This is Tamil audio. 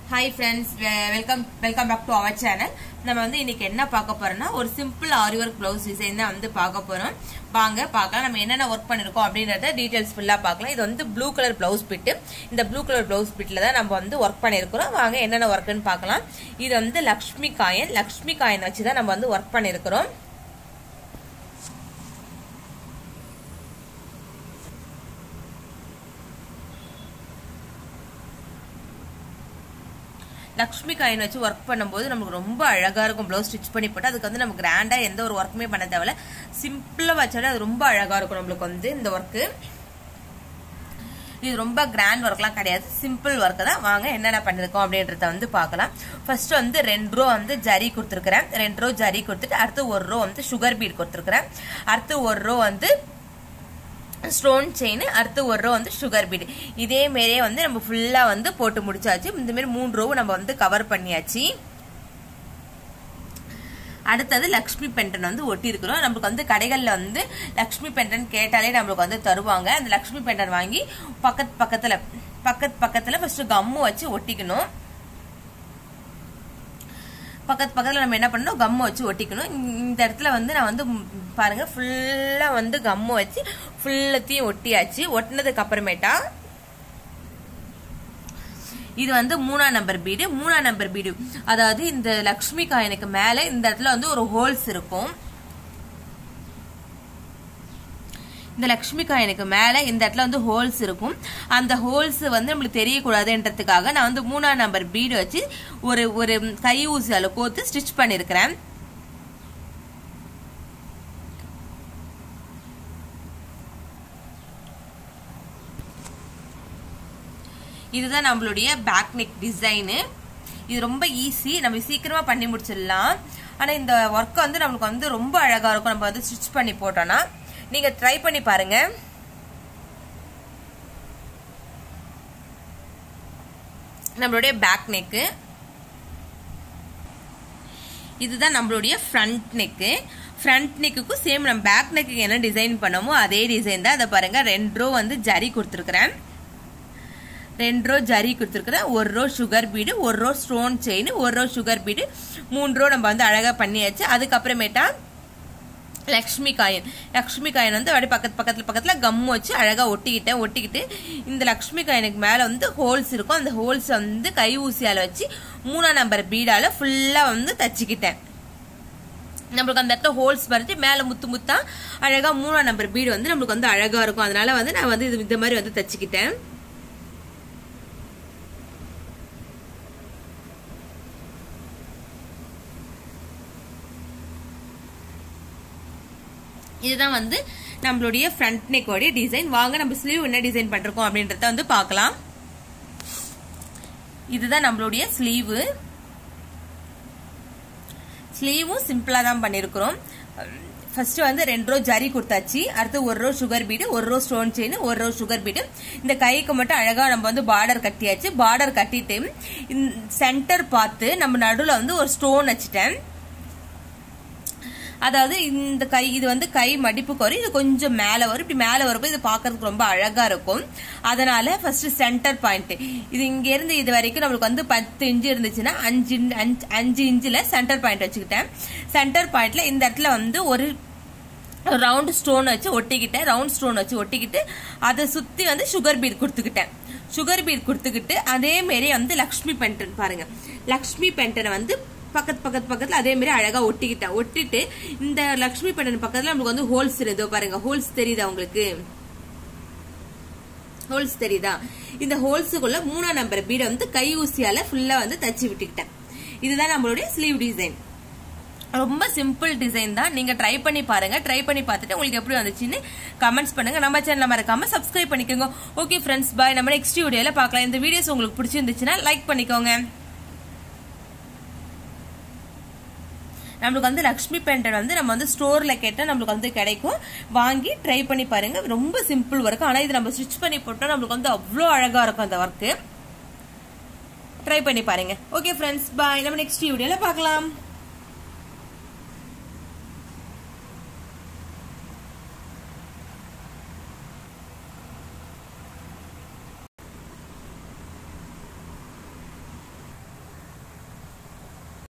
hi friends welcome welcome back to our channel நம்ம வந்து இன்னைக்கு என்ன பார்க்க போறோம்னா ஒரு simple aari work blouse design தான் வந்து பார்க்க போறோம் வாங்க பார்க்கலாம் நம்ம என்னென்ன ஒர்க் பண்ணிருக்கோம் அப்படின்றத டீடைல்ஸ் ஃபுல்லா பார்க்கலாம் இது வந்து ப்ளூ கலர் பிளவுஸ் பிட்டு இந்த ப்ளூ கலர் பிளவுஸ் பிட்ல தான் நம்ம வந்து ஒர்க் பண்ணிருக்கிறோம் வாங்க என்னென்ன ஒர்க்குன்னு பார்க்கலாம் இது வந்து லக்ஷ்மி காயன் லக்ஷ்மி காயன் வச்சு தான் நம்ம வந்து ஒர்க் பண்ணிருக்கிறோம் லக்ஷ்மி காயின் வச்சு ஒர்க் பண்ணும்போது நமக்கு ரொம்ப அழகா இருக்கும் ப்ளவுஸ் ஸ்டிச் பண்ணி போட்டு அதுக்கு வந்து நம்ம கிராண்டா எந்த ஒரு ஒர்க்குமே பண்ண தேவையில்ல சிம்பிளா வச்சாலே அது ரொம்ப அழகா இருக்கும் நம்மளுக்கு வந்து இந்த ஒர்க்கு இது ரொம்ப கிராண்ட் ஒர்க்லாம் கிடையாது சிம்பிள் ஒர்க் தான் வாங்க என்னென்ன பண்ணிருக்கோம் அப்படின்றத வந்து பார்க்கலாம் ஃபர்ஸ்ட் வந்து ரெண்டு ரோ வந்து ஜரி கொடுத்துருக்கிறேன் ரெண்டு ரோ ஜரி கொடுத்துட்டு அடுத்து ஒரு ரோ வந்து சுகர் பீட் கொடுத்துருக்கிறேன் அடுத்து ஒரு ரோ வந்து ஸ்டோன் செயின் அடுத்து ஒரு ரோ வந்து சுகர் பீடு இதே மாரியே வந்து நம்ம ஃபுல்லா வந்து போட்டு முடிச்சாச்சு இந்த மாதிரி மூணு ரோ நம்ம வந்து கவர் பண்ணியாச்சு அடுத்தது லக்ஷ்மி பெண்டன் வந்து ஒட்டி இருக்கிறோம் நம்மளுக்கு வந்து கடைகளில் வந்து லக்ஷ்மி பெண்டன் கேட்டாலே நம்மளுக்கு வந்து தருவாங்க அந்த லக்ஷ்மி பெண்டன் வாங்கி பக்கத்து பக்கத்துல பக்கத்து பக்கத்துல ஃபர்ஸ்ட் கம்மு வச்சு ஒட்டிக்கணும் பக்கத்து பக்கத்தில் நம்ம என்ன பண்ணணும் கம்மு வச்சு ஒட்டிக்கணும் இந்த இடத்துல வந்து நான் வந்து பாருங்க ஃபுல்லா வந்து கம்மு வச்சு ஃபுல்லத்தையும் ஒட்டியாச்சு ஒட்டினதுக்கு அப்புறமேட்டா இது வந்து மூணா நம்பர் பீடு மூணா நம்பர் பீடு அதாவது இந்த லக்ஷ்மி காயனுக்கு மேல இந்த இடத்துல வந்து ஒரு ஹோல்ஸ் இருக்கும் இந்த லக்ஷ்மி காயனுக்கு மேல இந்த இடத்துல வந்து ஹோல்ஸ் இருக்கும் அந்த ஹோல்ஸ் வந்து நம்மளுக்கு தெரியக்கூடாதுன்றதுக்காக நான் வந்து மூணாம் நம்பர் பீடு வச்சு ஒரு ஒரு கை ஊசியால கோத்து ஸ்டிச் பண்ணிருக்கிறேன் இதுதான் நம்மளுடைய பேக் நெக் டிசைனு இது ரொம்ப ஈஸி நம்ம சீக்கிரமா பண்ணி முடிச்சிடலாம் ஆனா இந்த ஒர்க் வந்து நம்மளுக்கு வந்து ரொம்ப அழகா இருக்கும் நம்ம வந்து ஸ்டிச் பண்ணி போட்டோம்னா நீங்க ட்ரை பண்ணி பாருங்க நம்மளுடைய பேக் நெக்கு இதுதான் நம்மளுடைய ஃப்ரண்ட் நெக்கு ஃப்ரண்ட் நெக்குக்கும் சேம் நம்ம பேக் நெக்கு என்ன டிசைன் பண்ணமோ அதே டிசைன் தான் அதை பாருங்க ரெண்டு ரோ வந்து ஜரி கொடுத்துருக்குறேன் ரெண்டு ரோ ஜரி கொடுத்துருக்குறேன் ஒரு ரோ சுகர் பீடு ஒரு ரோ ஸ்டோன் செயின் ஒரு ரோ சுகர் பீடு மூணு ரோ நம்ம வந்து அழகாக பண்ணியாச்சு அதுக்கப்புறமேட்டா லக்ஷ்மி காயின் லக்ஷ்மி காயின் வந்து அப்படியே பக்கத்து பக்கத்தில் பக்கத்தில் கம் வச்சு அழகாக ஒட்டிக்கிட்டேன் ஒட்டிக்கிட்டு இந்த லக்ஷ்மி காயினுக்கு மேலே வந்து ஹோல்ஸ் இருக்கும் அந்த ஹோல்ஸ் வந்து கை ஊசியால் வச்சு மூணாம் நம்பர் பீடால ஃபுல்லாக வந்து தச்சுக்கிட்டேன் நம்மளுக்கு அந்த இடத்துல ஹோல்ஸ் பறிச்சு மேலே முத்து முத்தா அழகாக மூணாம் நம்பர் பீடு வந்து நம்மளுக்கு வந்து அழகாக இருக்கும் அதனால வந்து நான் வந்து இது இந்த மாதிரி வந்து தச்சுக்கிட்டேன் இதுதான் வந்து நம்மளுடைய ஃப்ரண்ட் நெக்கோடைய டிசைன் வாங்க நம்ம ஸ்லீவ் என்ன டிசைன் பண்றோம் அப்படின்றத வந்து பார்க்கலாம் இதுதான் நம்மளுடைய ஸ்லீவு ஸ்லீவும் சிம்பிளா தான் பண்ணிருக்கிறோம் ஃபர்ஸ்ட் வந்து ரெண்டு ரோ ஜரி கொடுத்தாச்சு அடுத்து ஒரு ரோ சுகர் பீடு ஒரு ரோ ஸ்டோன் செயின் ஒரு ரோ சுகர் பீடு இந்த கைக்கு மட்டும் அழகா நம்ம வந்து பார்டர் கட்டியாச்சு பார்டர் கட்டிட்டு சென்டர் பார்த்து நம்ம நடுவில் வந்து ஒரு ஸ்டோன் வச்சுட்டேன் அதாவது இந்த கை இது வந்து கை மடிப்புக்கு வரும் இது கொஞ்சம் மேல வரும் இப்படி மேல வரும்போது இது பாக்குறதுக்கு ரொம்ப அழகா இருக்கும் அதனால ஃபர்ஸ்ட் சென்டர் பாயிண்ட் இது இங்க இருந்து இது வரைக்கும் நம்மளுக்கு வந்து பத்து இன்ச்சு இருந்துச்சுன்னா அஞ்சு அஞ்சு இன்ச்சுல சென்டர் பாயிண்ட் வச்சுக்கிட்டேன் சென்டர் பாயிண்ட்ல இந்த இடத்துல வந்து ஒரு ரவுண்ட் ஸ்டோன் வச்சு ஒட்டிக்கிட்டேன் ரவுண்ட் ஸ்டோன் வச்சு ஒட்டிக்கிட்டு அதை சுத்தி வந்து சுகர் பீட் கொடுத்துக்கிட்டேன் சுகர் பீட் கொடுத்துக்கிட்டு அதே மாரி வந்து லக்ஷ்மி பென்டன் பாருங்க லக்ஷ்மி பென்டனை வந்து பக்கத்து பக்கத்து பக்கத்துல அதே மாதிரி அழகா ஒட்டிக்கிட்டேன் ஒட்டிட்டு இந்த லக்ஷ்மி பெண்டன் பக்கத்துல நம்மளுக்கு வந்து ஹோல்ஸ் இருந்தோ பாருங்க ஹோல்ஸ் தெரியுதா உங்களுக்கு ஹோல்ஸ் தெரியுதா இந்த ஹோல்ஸுக்குள்ள மூணாம் நம்பர் பீடை வந்து கை ஊசியால ஃபுல்லா வந்து தச்சு விட்டுக்கிட்டேன் இதுதான் நம்மளுடைய ஸ்லீவ் டிசைன் ரொம்ப சிம்பிள் டிசைன் தான் நீங்க ட்ரை பண்ணி பாருங்க ட்ரை பண்ணி பார்த்துட்டு உங்களுக்கு எப்படி வந்துச்சுன்னு கமெண்ட்ஸ் பண்ணுங்க நம்ம சேனல் மறக்காம சப்ஸ்கிரைப் பண்ணிக்கோங்க ஓகே ஃப்ரெண்ட்ஸ் பாய் நம்ம நெக்ஸ்ட் வீடியோல பார்க்கலாம் இந்த வீடியோஸ் உங்களுக்கு பிடிச்சிருந்துச்சுன்னா லைக் பண்ணிக்கோங்க நம்மளுக்கு வந்து லக்ஷ்மி பென்டன் வந்து நம்ம வந்து ஸ்டோர்ல கேட்டால் நம்மளுக்கு வந்து கிடைக்கும் வாங்கி ட்ரை பண்ணி பாருங்க ரொம்ப சிம்பிள் ஒர்க் ஆனால் இது நம்ம ஸ்டிச் பண்ணி போட்டோம் நம்மளுக்கு வந்து அவ்வளோ அழகா இருக்கும் அந்த ஒர்க்கு ட்ரை பண்ணி பாருங்க ஓகே ஃப்ரெண்ட்ஸ் பாய் நம்ம நெக்ஸ்ட் வீடியோல பார்க்கலாம்